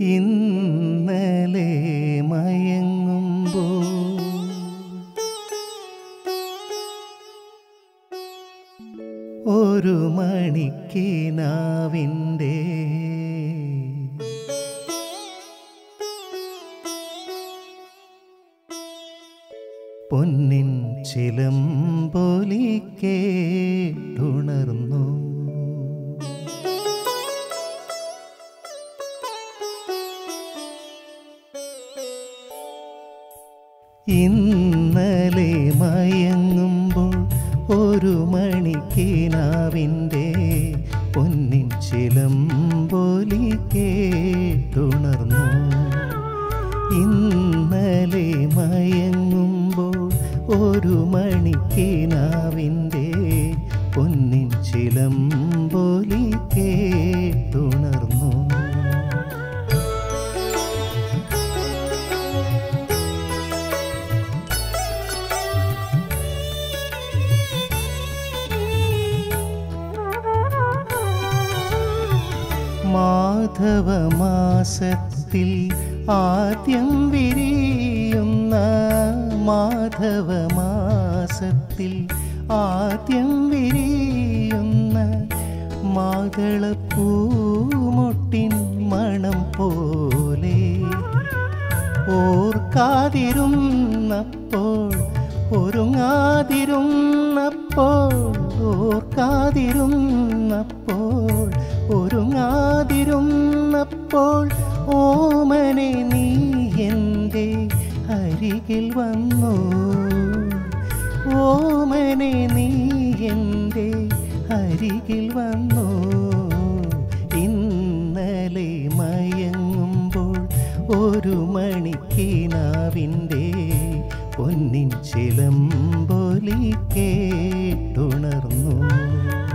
ഇന്നലെ മയങ്ങുമ്പോൾ ഒരു മണിക്കിനാവിൻ്റെ പൊന്നിൻ ചിലമ്പൊലി കേട്ടുണർന്നു ഇന്നലെ മയങ്ങുമ്പോൾ ഒരു മണിക്കിനാവിൻ്റെ പൊന്നിൻ ചിലമ്പൊലി കേട്ടുണർന്നു ഇന്നലെ മയങ്ങുമ്പോൾ ഒരു മണിക്കിനാവിൻ്റെ പൊന്നിൻ ചിലമ്പൊലി കേട്ടുണർന്നു മാധവമാസത്തിൽ ആദ്യം വിരിയുന്ന മാധവമാസത്തിൽ ആദ്യം വിരിയുന്ന മാതളപ്പൂമൊട്ടിൻ മണം പോലെ ഓർക്കാതിരുന്നപ്പോൾ ഒരുങ്ങാതിരുന്നപ്പോൾ ഓർക്കാതിരുന്നപ്പോൾ ഒരുങ്ങാതിരുന്നപ്പോൾ ഓമനെ നീ എൻ്റെ അരികിൽ വന്നു ഓമനെ നീ എൻ്റെ അരികിൽ വന്നു ഇന്നലെ മയങ്ങുമ്പോൾ ഒരു മണിക്കിനാവിൻ്റെ പൊന്നിൻ ചിലമ്പൊലി കേട്ടുണർന്നു